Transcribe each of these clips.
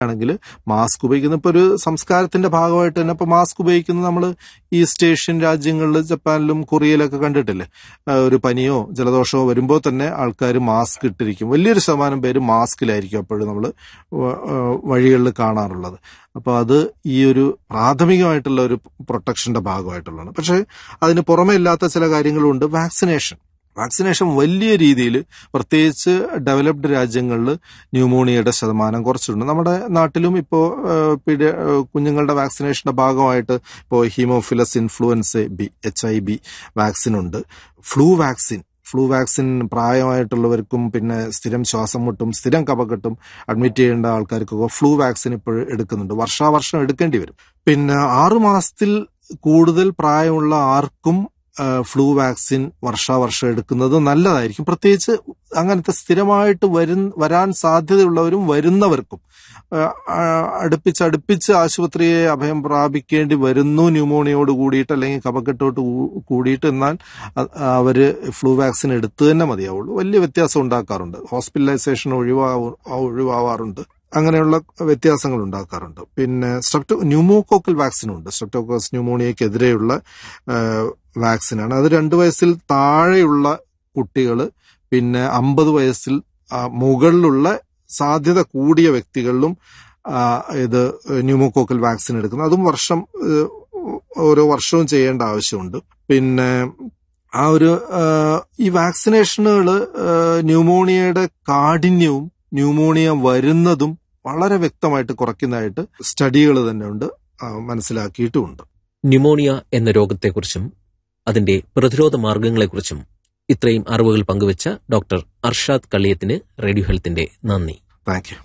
ആണെങ്കിൽ മാസ്ക് ഉപയോഗിക്കുന്ന ഇപ്പോൾ ഒരു സംസ്കാരത്തിന്റെ ഭാഗമായിട്ട് തന്നെ ഇപ്പോൾ മാസ്ക് ഉപയോഗിക്കുന്നത് നമ്മൾ ഈസ്റ്റ് ഏഷ്യൻ രാജ്യങ്ങളിൽ ജപ്പാനിലും കൊറിയയിലൊക്കെ കണ്ടിട്ടില്ലേ ആ, ഒരു പനിയോ ജലദോഷമോ വരുമ്പോൾ തന്നെ ആൾക്കാർ മാസ്ക് ഇട്ടിരിക്കും വലിയൊരു ശതമാനം പേര് മാസ്കിലായിരിക്കും അപ്പോഴും നമ്മൾ വഴികളിൽ കാണാറുള്ളത് അപ്പോൾ അത് ഈ ഒരു പ്രാഥമികമായിട്ടുള്ള ഒരു പ്രൊട്ടക്ഷന്റെ ഭാഗമായിട്ടുള്ളതാണ് പക്ഷേ അതിന് പുറമെ ഇല്ലാത്ത ചില കാര്യങ്ങളുണ്ട് വാക്സിനേഷൻ വാക്സിനേഷൻ വലിയ രീതിയിൽ പ്രത്യേകിച്ച് ഡെവലപ്ഡ് രാജ്യങ്ങളിൽ ന്യൂമോണിയയുടെ ശതമാനം കുറച്ചിട്ടുണ്ട് നമ്മുടെ നാട്ടിലും ഇപ്പോൾ കുഞ്ഞുങ്ങളുടെ വാക്സിനേഷന്റെ ഭാഗമായിട്ട് ഇപ്പോൾ haemophilus influenzae B H I B vaccine ഉണ്ട് ഫ്ലൂ വാക്സിൻ ഫ്ലൂ വാക്സിൻ പ്രായമായിട്ടുള്ളവർക്കും പിന്നെ സ്ഥിരം ശ്വാസം മുട്ടും സ്ഥിരം കഫക്കെട്ടും അഡ്മിറ്റ് ചെയ്യേണ്ട ആൾക്കാർക്കൊക്കെ ഫ്ലൂ വാക്സിൻ ഇപ്പോൾ എടുക്കുന്നുണ്ട് വർഷാവർഷം എടുക്കേണ്ടി വരും പിന്നെ ആറു മാസത്തിൽ കൂടുതൽ പ്രായമുള്ള ആർക്കും ആ, ഫ്ലൂ വാക്സിൻ വർഷാവർഷം എടുക്കുന്നത് നല്ലതായിരിക്കും പ്രത്യേകിച്ച് അങ്ങനത്തെ സ്ഥിരമായിട്ട് വരും വരാൻ സാധ്യതയുള്ളവരും വരുന്നവർക്കും ആ, ആ, അടുപ്പിച്ച് അടുപ്പിച്ച് ആശുപത്രിയെ അഭയം പ്രാപിക്കേണ്ടി വരുന്നു ന്യൂമോണിയോട് കൂടിയിട്ട് അല്ലെങ്കിൽ കഫക്കെട്ടോട്ട് കൂ- കൂടിയിട്ട് എന്നാൽ അ- അവര് ഫ്ലൂ വാക്സിൻ എടുത്തു തന്നെ മതിയാവുള്ളൂ വലിയ വ്യത്യാസം ഉണ്ടാക്കാറുണ്ട് ഹോസ്പിറ്റലൈസേഷൻ ഒഴിവാവ ഒഴിവാവാറുണ്ട് അങ്ങനെയുള്ള വ്യത്യാസങ്ങൾ ഉണ്ടാക്കാറുണ്ട് പിന്നെ സ്ട്രെപ്റ്റോ ന്യൂമോകോക്കൽ വാക്സിനും ഉണ്ട് സ്ട്രെപ്റ്റോക്കോസ് ന്യൂമോണിയക്കെതിരെയുള്ള വാക്സിനാണ് അത് രണ്ട് വയസ്സിൽ താഴെയുള്ള കുട്ടികൾ പിന്നെ അമ്പത് വയസ്സിൽ ആ, മുകളിലുള്ള സാധ്യത കൂടിയ വ്യക്തികളിലും ആ, ഇത് ന്യൂമോകോക്കൽ വാക്സിൻ എടുക്കുന്നത് അതും വർഷം ഏഹ്, ഓരോ വർഷവും ചെയ്യേണ്ട ആവശ്യമുണ്ട് പിന്നെ ആ ഒരു ആ, ഈ വാക്സിനേഷനുകൾ ന്യൂമോണിയയുടെ കാഠിന്യവും ന്യൂമോണിയ വരുന്നതും വളരെ വ്യക്തമായിട്ട് കുറയ്ക്കുന്നതായിട്ട് സ്റ്റഡികൾ തന്നെ ഉണ്ട് ആ, മനസ്സിലാക്കിയിട്ടുമുണ്ട് ന്യൂമോണിയ എന്ന രോഗത്തെക്കുറിച്ചും അതിന്റെ പ്രതിരോധ മാർഗങ്ങളെക്കുറിച്ചും ഇത്രയും അറിവുകൾ പങ്കുവച്ച ഡോക്ടർ അർഷാദ് കള്ളിയത്തിന് റേഡിയോ ഹെൽത്തിന്റെ നന്ദി താങ്ക് യു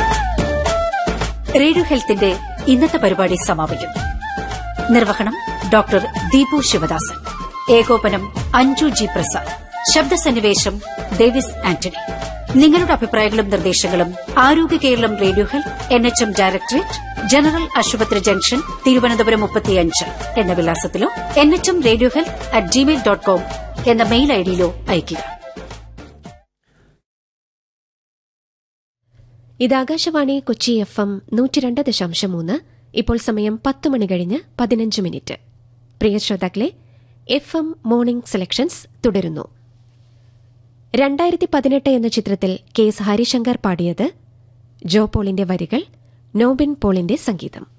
റേഡിയോ ഹെൽത്തിന്റെ ഇന്നത്തെ പരിപാടി സമാപിക്കുന്നു നിർവഹണം ഡോക്ടർ ദീപു ശിവദാസൻ ഏകോപനം അഞ്ജു ജി പ്രസാദ് ശബ്ദസന്നിവേശം ഡേവിസ് ആന്റണി നിങ്ങളുടെ അഭിപ്രായങ്ങളും നിർദ്ദേശങ്ങളും ആരോഗ്യ Keralam radio health N H M directorate general ആശുപത്രി ജംഗ്ഷൻ തിരുവനന്തപുരം മുപ്പത്തിയഞ്ച് എന്ന വിലാസത്തിലോ N H M radio health at Gmail dot com എന്ന മെയിൽ ഐഡിയിലോ അയയ്ക്കുക ഇത് ആകാശവാണി കൊച്ചി എഫ് എം നൂറ്റിരണ്ട് ദശാംശം മൂന്ന് ഇപ്പോൾ സമയം പത്ത് മണി കഴിഞ്ഞ് പതിനഞ്ച് മിനിറ്റ് പ്രിയ ശ്രോതാക്കളെ എഫ് എം മോർണിംഗ് സെലക്ഷൻസ് തുടരുന്നു രണ്ടായിരത്തി പതിനെട്ട് എന്ന ചിത്രത്തിൽ കെ എസ് ഹരിശങ്കർ പാടിയത് ജോ പോളിന്റെ വരികൾ നോബിൻ പോളിന്റെ സംഗീതം